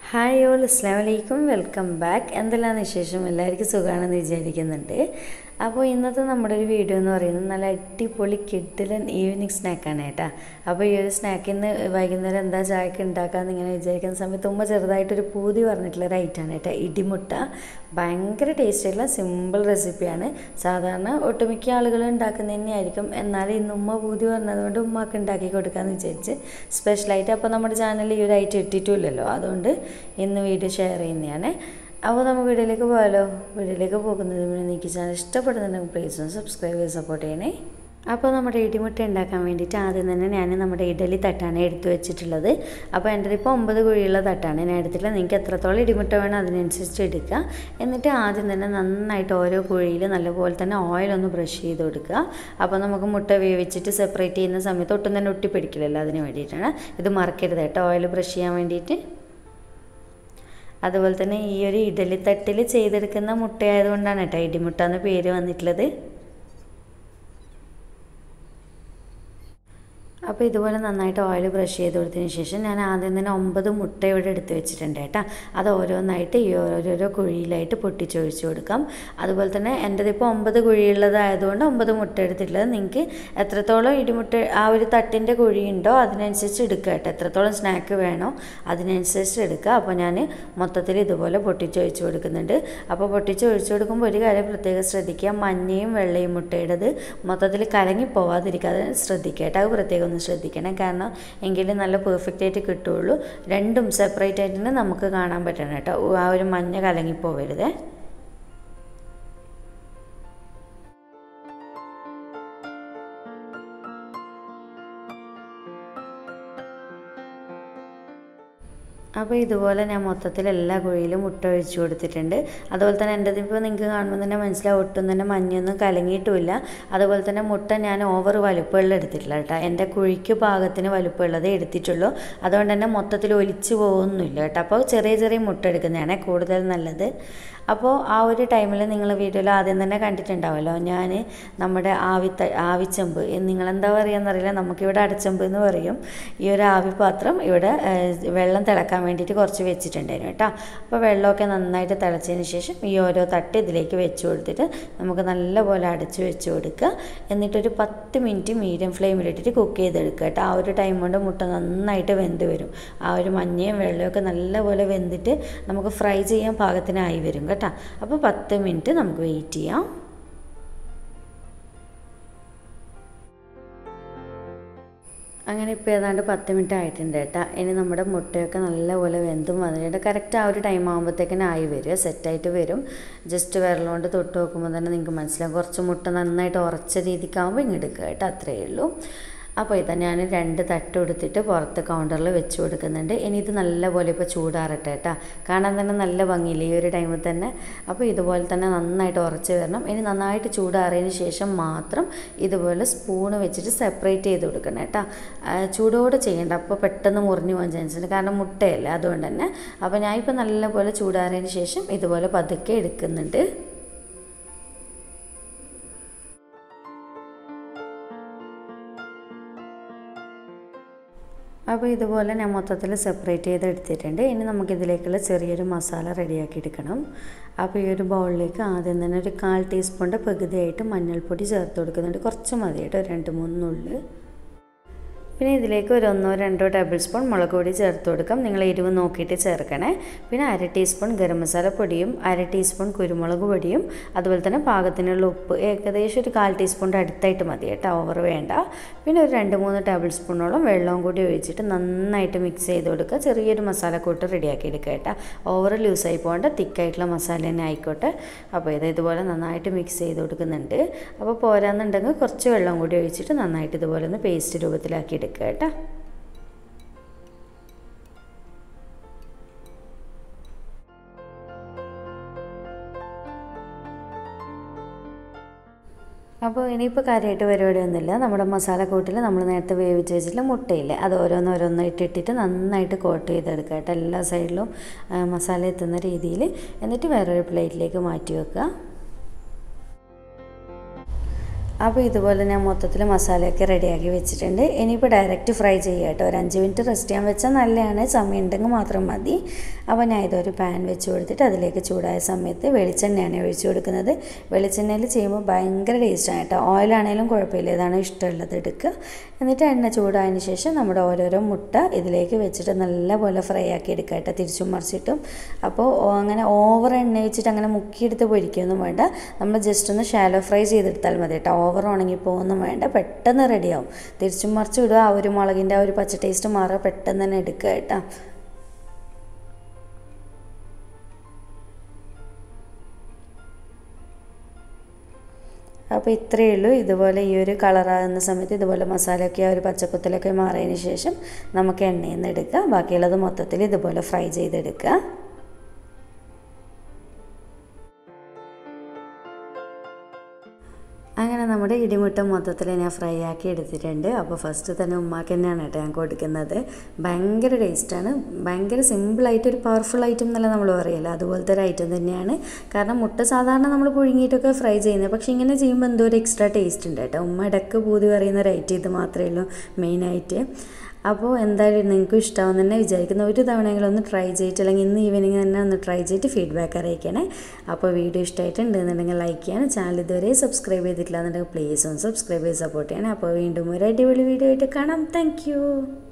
hi all അസ്ലാം വലൈക്കും welcome back എന്തെല്ലാം വിശേഷം എല്ലാവർക്കും സുഖമാണെന്ന് വിചാരിക്കുന്നുണ്ട് അപ്പോൾ ഇന്നത്തെ നമ്മുടെ ഒരു വീഡിയോ എന്ന് പറയുന്നത് നല്ല അടിപൊളി കിഡിലൻ ഈവനിങ് സ്നാക്കാണ് കേട്ടോ അപ്പോൾ ഈ ഒരു സ്നാക്കിൽ നിന്ന് വൈകുന്നേരം എന്താ ചായക്ക് ഉണ്ടാക്കാമെന്ന് ഇങ്ങനെ വിചാരിക്കുന്ന സമയത്ത് ഉമ്മ ചെറുതായിട്ടൊരു പൂതി പറഞ്ഞിട്ടുള്ള ഒരു ഐറ്റാണ് കേട്ടോ ഇടിമുട്ട ഭയങ്കര ടേസ്റ്റുള്ള സിമ്പിൾ റെസിപ്പിയാണ് സാധാരണ ഒട്ടുമിക്ക ആളുകൾ ഉണ്ടാക്കുന്നത് തന്നെയായിരിക്കും എന്നാൽ ഇന്ന് ഉമ്മ പൂതി പറഞ്ഞതുകൊണ്ട് ഉമ്മക്ക് ഉണ്ടാക്കി കൊടുക്കാമെന്ന് വിചാരിച്ച് സ്പെഷ്യലായിട്ട് അപ്പോൾ നമ്മുടെ ചാനലിൽ ഈ ഒരു ഐറ്റം ഇട്ടിട്ടില്ലല്ലോ അതുകൊണ്ട് ഇന്ന് വീഡിയോ ഷെയർ ചെയ്യുന്നതാണ് അപ്പോൾ നമുക്ക് വീഡിയോയിലേക്ക് പോകാമല്ലോ വീഡിയോയിലേക്ക് പോകുന്നതിന് മുന്നേ നിങ്ങൾക്ക് ചാനൽ ഇഷ്ടപ്പെടുന്നുണ്ടെങ്കിൽ പ്ലീസ് ഒന്ന് സബ്സ്ക്രൈബ് ചെയ്ത് സപ്പോർട്ട് ചെയ്യണേ അപ്പോൾ നമ്മുടെ ഇടിമുട്ട ഉണ്ടാക്കാൻ വേണ്ടിയിട്ട് ആദ്യം തന്നെ ഞാൻ നമ്മുടെ ഇഡലി തട്ടാണ് എടുത്തു വെച്ചിട്ടുള്ളത് അപ്പോൾ എൻ്റെ ഇപ്പോൾ ഒമ്പത് കുഴിയുള്ള തട്ടാണ് ഞാൻ എടുത്തിട്ടുള്ളത് നിങ്ങൾക്ക് എത്രത്തോളം ഇടിമുട്ട വേണം അതിനനുസരിച്ച് എടുക്കുക എന്നിട്ട് ആദ്യം തന്നെ നന്നായിട്ട് ഓരോ കുഴിയിൽ നല്ലപോലെ തന്നെ ഓയിലൊന്ന് ബ്രഷ് ചെയ്ത് കൊടുക്കുക അപ്പോൾ നമുക്ക് മുട്ട വേവിച്ചിട്ട് സെപ്പറേറ്റ് ചെയ്യുന്ന സമയത്ത് ഒട്ടും തന്നെ ഒട്ടിപ്പിടിക്കില്ലല്ലോ അതിന് വേണ്ടിയിട്ടാണ് ഇത് മറക്കരുത് കേട്ടോ ഓയിൽ ബ്രഷ് ചെയ്യാൻ വേണ്ടിയിട്ട് അതുപോലെ തന്നെ ഈ ഒരു ഇഡലി തട്ടിൽ ചെയ്തെടുക്കുന്ന മുട്ടയായതുകൊണ്ടാണ് കേട്ടോ ഇടിമുട്ട എന്ന് പേര് വന്നിട്ടുള്ളത് അപ്പോൾ ഇതുപോലെ നന്നായിട്ട് ഓയിൽ ബ്രഷ് ചെയ്ത് കൊടുത്തതിന് ശേഷം ഞാൻ ആദ്യം തന്നെ ഒമ്പത് മുട്ട ഇവിടെ എടുത്ത് വെച്ചിട്ടുണ്ട് കേട്ടോ അത് ഓരോന്നായിട്ട് ഈ ഓരോരോ കുഴിയിലായിട്ട് പൊട്ടിച്ചൊഴിച്ച് കൊടുക്കാം അതുപോലെ തന്നെ എൻ്റെതിപ്പോൾ ഒമ്പത് കുഴിയുള്ളതായതുകൊണ്ട് ഒമ്പത് മുട്ട എടുത്തിട്ടുള്ളത് നിങ്ങൾക്ക് എത്രത്തോളം ഇടിമുട്ട ആ ഒരു തട്ടിൻ്റെ കുഴിയുണ്ടോ അതിനനുസരിച്ച് എടുക്കുക കേട്ടോ എത്രത്തോളം സ്നാക്ക് വേണോ അതിനനുസരിച്ച് എടുക്കുക അപ്പോൾ ഞാൻ മൊത്തത്തിൽ ഇതുപോലെ പൊട്ടിച്ചൊഴിച്ച് കൊടുക്കുന്നുണ്ട് അപ്പോൾ പൊട്ടിച്ചൊഴിച്ച് കൊടുക്കുമ്പോൾ ഒരു കാര്യം പ്രത്യേകം ശ്രദ്ധിക്കുക മഞ്ഞയും വെള്ളയും മുട്ടയുടേത് മൊത്തത്തിൽ കലങ്ങി പോവാതിരിക്കാതെ ശ്രദ്ധിക്കുക കേട്ടോ അത് പ്രത്യേകം ഒന്ന് ശ്രദ്ധിക്കണം കാരണം എങ്കിലും നല്ല പെർഫെക്റ്റ് ആയിട്ട് കിട്ടുള്ളൂ രണ്ടും സെപ്പറേറ്റ് ആയിട്ട് നമുക്ക് കാണാൻ പറ്റണം കേട്ടോ ആ ഒരു മഞ്ഞ കലങ്ങിപ്പോവരുതേ അപ്പോൾ ഇതുപോലെ ഞാൻ മൊത്തത്തിൽ എല്ലാ കുഴിയിലും മുട്ട ഒഴിച്ചു കൊടുത്തിട്ടുണ്ട് അതുപോലെ തന്നെ എൻ്റെ ഇപ്പോൾ നിങ്ങൾക്ക് കാണുമ്പോൾ തന്നെ മനസ്സിലാവും ഒട്ടും തന്നെ മഞ്ഞൊന്നും കലങ്ങിയിട്ടുമില്ല അതുപോലെ തന്നെ മുട്ട ഞാൻ ഓവർ വലുപ്പമുള്ള എടുത്തിട്ടില്ല കേട്ടോ എൻ്റെ കുഴിക്ക് പാകത്തിന് വലുപ്പമുള്ളതേ എടുത്തിട്ടുള്ളൂ അതുകൊണ്ട് തന്നെ മൊത്തത്തിൽ ഒലിച്ചു പോകുന്നില്ല കേട്ടോ അപ്പോൾ ചെറിയ ചെറിയ മുട്ട എടുക്കുന്നതാണ് കൂടുതൽ നല്ലത് അപ്പോൾ ആ ഒരു ടൈമിൽ നിങ്ങൾ വീഡിയോയിൽ ആദ്യം തന്നെ കണ്ടിട്ടുണ്ടാവുമല്ലോ ഞാൻ നമ്മുടെ ആവി ആവിച്ചെമ്പ് നിങ്ങളെന്താ പറയുകയെന്നറിയില്ല നമുക്കിവിടെ അടച്ചെമ്പ് എന്ന് പറയും ഈ ഒരു ആവി പാത്രം ഇവിടെ വെള്ളം തിളക്കാൻ വേണ്ടിയിട്ട് കുറച്ച് വെച്ചിട്ടുണ്ടായിരുന്നു കേട്ടോ അപ്പോൾ വെള്ളമൊക്കെ നന്നായിട്ട് തിളച്ചതിന് ശേഷം ഈ ഓരോ തട്ട് ഇതിലേക്ക് വെച്ച് കൊടുത്തിട്ട് നമുക്ക് നല്ലപോലെ അടച്ച് വെച്ച് കൊടുക്കുക എന്നിട്ടൊരു പത്ത് മിനിറ്റ് മീഡിയം ഫ്ലെയിമിലിട്ടിട്ട് കുക്ക് ചെയ്തെടുക്കുക കേട്ടോ ആ ഒരു ടൈം കൊണ്ട് മുട്ട നന്നായിട്ട് വെന്ത് വരും ആ ഒരു മഞ്ഞയും വെള്ളമൊക്കെ നല്ലപോലെ വെന്തിട്ട് നമുക്ക് ഫ്രൈ ചെയ്യാൻ പാകത്തിനായി വരും കേട്ടോ അപ്പോൾ പത്ത് മിനിറ്റ് നമുക്ക് വെയിറ്റ് ചെയ്യാം അങ്ങനെ ഇപ്പോൾ ഏതാണ്ട് പത്ത് മിനിറ്റ് ആയിട്ടുണ്ട് കേട്ടോ ഇനി നമ്മുടെ മുട്ടയൊക്കെ നല്ലപോലെ വെന്തും അതിൻ്റെ കറക്റ്റ് ആ ഒരു ടൈം ആകുമ്പോഴത്തേക്കിനും ആയി വരും സെറ്റായിട്ട് വരും ജസ്റ്റ് വിരലുകൊണ്ട് തൊട്ട് നോക്കുമ്പോൾ തന്നെ നിങ്ങൾക്ക് മനസ്സിലാവും കുറച്ച് മുട്ട നന്നായിട്ട് ഉറച്ച രീതിക്കാകുമ്പോൾ ഇങ്ങെടുക്കുക കേട്ടോ അത്രയേ ഉള്ളൂ അപ്പോൾ ഇതാ ഞാൻ രണ്ട് തട്ട് എടുത്തിട്ട് പുറത്ത് കൗണ്ടറിൽ വെച്ച് കൊടുക്കുന്നുണ്ട് ഇനി ഇത് നല്ലപോലെ ഇപ്പോൾ ചൂടാറട്ടെ കേട്ടോ കാണാൻ തന്നെ നല്ല ഭംഗിയില്ല ഈ ഒരു ടൈമിൽ തന്നെ അപ്പോൾ ഇതുപോലെ തന്നെ നന്നായിട്ട് ഉറച്ച് വരണം ഇനി നന്നായിട്ട് ചൂടാറിയതിന് ശേഷം മാത്രം ഇതുപോലെ സ്പൂണ് വെച്ചിട്ട് സെപ്പറേറ്റ് ചെയ്ത് കൊടുക്കണം കേട്ടോ ചൂടോടെ ചെയ്യേണ്ട അപ്പോൾ പെട്ടെന്ന് മുറിഞ്ഞു പോകാൻ ചാൻസ് ഉണ്ട് കാരണം മുട്ടയല്ലേ അതുകൊണ്ട് തന്നെ അപ്പോൾ ഞാൻ ഇപ്പോൾ നല്ലപോലെ ചൂടാറിയതിന് ശേഷം ഇതുപോലെ പതുക്കെ എടുക്കുന്നുണ്ട് അപ്പോൾ ഇതുപോലെ ഞാൻ മൊത്തത്തിൽ സെപ്പറേറ്റ് ചെയ്ത് എടുത്തിട്ടുണ്ട് ഇനി നമുക്കിതിലേക്കുള്ള ചെറിയൊരു മസാല റെഡിയാക്കി എടുക്കണം അപ്പോൾ ഈ ഒരു ബൗളിലേക്ക് ആദ്യം തന്നെ ഒരു കാൽ ടീസ്പൂണിൻ്റെ പകുതിയായിട്ട് മഞ്ഞൾപ്പൊടി ചേർത്ത് കൊടുക്കുന്നുണ്ട് കുറച്ച് മതി കേട്ടോ രണ്ട് മൂന്ന് നുള്ള് പിന്നെ ഇതിലേക്ക് ഒരു ഒന്നോ രണ്ടോ ടേബിൾ സ്പൂൺ മുളക് പൊടി ചേർത്ത് കൊടുക്കാം നിങ്ങൾ എരിവ് നോക്കിയിട്ട് ചേർക്കണേ പിന്നെ അര ടീസ്പൂൺ ഗരം മസാല പൊടിയും അര ടീസ്പൂൺ കുരുമുളക് പൊടിയും അതുപോലെ തന്നെ പാകത്തിനുള്ള ഉപ്പ് ഏകദേശം ഒരു കാൽ ടീസ്പൂണിൻ്റെ അടുത്തായിട്ട് മതി കേട്ടോ ഓവർ വേണ്ട പിന്നെ ഒരു രണ്ട് മൂന്ന് ടേബിൾ സ്പൂണോളം വെള്ളവും കൂടി ഒഴിച്ചിട്ട് നന്നായിട്ട് മിക്സ് ചെയ്ത് കൊടുക്കുക ചെറിയൊരു മസാലക്കൂട്ട് റെഡിയാക്കി എടുക്കുക കേട്ടോ ഓവർ ലൂസായി പോകേണ്ട തിക്കായിട്ടുള്ള മസാല തന്നെ ആയിക്കോട്ടെ അപ്പോൾ ഇത് ഇതുപോലെ നന്നായിട്ട് മിക്സ് ചെയ്ത് കൊടുക്കുന്നുണ്ട് അപ്പോൾ പോരാന്നുണ്ടെങ്കിൽ കുറച്ച് വെള്ളം കൂടി ഒഴിച്ചിട്ട് നന്നായിട്ട് ഇതുപോലെ ഒന്ന് പേസ്റ്റ് രൂപത്തിലാക്കി എടുക്കുക എടുക്കുക കേട്ടോ അപ്പോൾ ഇനിയിപ്പോൾ കാര്യമായിട്ട് പരിപാടിയൊന്നുമില്ല നമ്മുടെ മസാലക്കൂട്ടിൽ നമ്മൾ നേരത്തെ വേവിച്ച് വെച്ചിട്ടുള്ള മുട്ടയില്ലേ അത് ഓരോന്നോരോന്ന് ഇട്ടിട്ടിട്ട് നന്നായിട്ട് കോട്ട് ചെയ്തെടുക്കുക കേട്ടോ എല്ലാ സൈഡിലും മസാല എത്തുന്ന രീതിയിൽ എന്നിട്ട് വേറൊരു പ്ലേറ്റിലേക്ക് മാറ്റി വെക്കുക അപ്പോൾ ഇതുപോലെ ഞാൻ മൊത്തത്തിൽ മസാലയൊക്കെ റെഡിയാക്കി വെച്ചിട്ടുണ്ട് ഇനിയിപ്പോൾ ഡയറക്റ്റ് ഫ്രൈ ചെയ്യുക കേട്ടോ ഒരു അഞ്ച് മിനിറ്റ് റെസ്റ്റ് ചെയ്യാൻ വെച്ചാൽ നല്ലതാണ് സമയം ഉണ്ടെങ്കിൽ മാത്രം മതി അപ്പോൾ ഞാൻ ഇതൊരു പാൻ വെച്ച് കൊടുത്തിട്ട് അതിലേക്ക് ചൂടായ സമയത്ത് വെളിച്ചെണ്ണയാണ് ഒഴിച്ചു കൊടുക്കുന്നത് വെളിച്ചെണ്ണയിൽ ചെയ്യുമ്പോൾ ഭയങ്കര ടേസ്റ്റാണ് കേട്ടോ ഓയിലാണെങ്കിലും കുഴപ്പമില്ല ഇതാണ് ഇഷ്ടമുള്ളത് എടുക്കുക എന്നിട്ട് എണ്ണ ചൂടായതിന് ശേഷം നമ്മുടെ ഓരോരോ മുട്ട ഇതിലേക്ക് വെച്ചിട്ട് നല്ലപോലെ ഫ്രൈ ആക്കി എടുക്കുക കേട്ടോ തിരിച്ചും മറിച്ചിട്ടും അപ്പോൾ അങ്ങനെ ഓവർ എണ്ണ വെച്ചിട്ട് അങ്ങനെ മുക്കിയെടുത്ത് പൊരിക്കുകയൊന്നും വേണ്ട നമ്മൾ ജസ്റ്റ് ഒന്ന് ഷാലോ ഫ്രൈ ചെയ്തെടുത്താൽ മതി കേട്ടോ ഓവർ ഉണങ്ങിപ്പോകൊന്നും വേണ്ട പെട്ടെന്ന് റെഡിയാവും തിരിച്ചും മറിച്ചും ഇടുക ആ ഒരു മുളകിൻ്റെ ആ ഒരു പച്ച ടേസ്റ്റ് മാറുക പെട്ടെന്ന് തന്നെ എടുക്കുക കേട്ടോ അപ്പോൾ ഇത്രയേ ഉള്ളൂ ഇതുപോലെ ഈ ഒരു കളറാകുന്ന സമയത്ത് ഇതുപോലെ മസാലയൊക്കെ ആ ഒരു പച്ചക്കുത്തലൊക്കെ മാറിയതിന് ശേഷം നമുക്ക് എണ്ണയിൽ നിന്ന് എടുക്കുക ബാക്കിയുള്ളത് മൊത്തത്തിൽ ഇതുപോലെ ഫ്രൈ ചെയ്തെടുക്കുക അങ്ങനെ നമ്മുടെ ഇടിമുട്ട മൊത്തത്തിൽ ഞാൻ ഫ്രൈ ആക്കി എടുത്തിട്ടുണ്ട് അപ്പോൾ ഫസ്റ്റ് തന്നെ ഉമ്മാക്ക് തന്നെയാണ് കേട്ടോ ഞാൻ കൊടുക്കുന്നത് ഭയങ്കര ടേസ്റ്റാണ് ഭയങ്കര സിമ്പിളായിട്ട് ഒരു പവർഫുൾ ഐറ്റം എന്നല്ല നമ്മൾ പറയില്ല അതുപോലത്തെ ഒരു ഐറ്റം തന്നെയാണ് കാരണം മുട്ട സാധാരണ നമ്മൾ പുഴുങ്ങിയിട്ടൊക്കെ ഫ്രൈ ചെയ്യുന്നത് പക്ഷേ ഇങ്ങനെ ചെയ്യുമ്പോൾ എന്തോ ഒരു എക്സ്ട്രാ ടേസ്റ്റ് ഉണ്ട് കേട്ടോ ഉമ്മ ഇടക്ക് പൂതി പറയുന്ന ഒരു ഐറ്റം ഇത് മാത്രമേ ഉള്ളൂ മെയിനായിട്ട് അപ്പോൾ എന്തായാലും നിങ്ങൾക്കും ഇഷ്ടമാവും തന്നെ വിചാരിക്കുന്ന ഒരു തവണയെങ്കിലും ഒന്ന് ട്രൈ ചെയ്തിട്ട് അല്ലെങ്കിൽ ഇന്ന് ഈവനിങ് തന്നെ ഒന്ന് ട്രൈ ചെയ്തിട്ട് ഫീഡ്ബാക്ക് അറിയിക്കണേ അപ്പോൾ വീഡിയോ ഇഷ്ടമായിട്ടുണ്ടെന്നുണ്ടെങ്കിൽ ലൈക്ക് ചെയ്യണം ചാനൽ ഇതുവരെ സബ്സ്ക്രൈബ് ചെയ്തിട്ടില്ല എന്നുണ്ടെങ്കിൽ പ്ലീസ് ഒന്ന് സബ്സ്ക്രൈബ് ചെയ്ത് സപ്പോർട്ട് ചെയ്യണേ അപ്പോൾ വീണ്ടും ഒരു അടിപൊളി വീഡിയോ ആയിട്ട് കാണാം താങ്ക്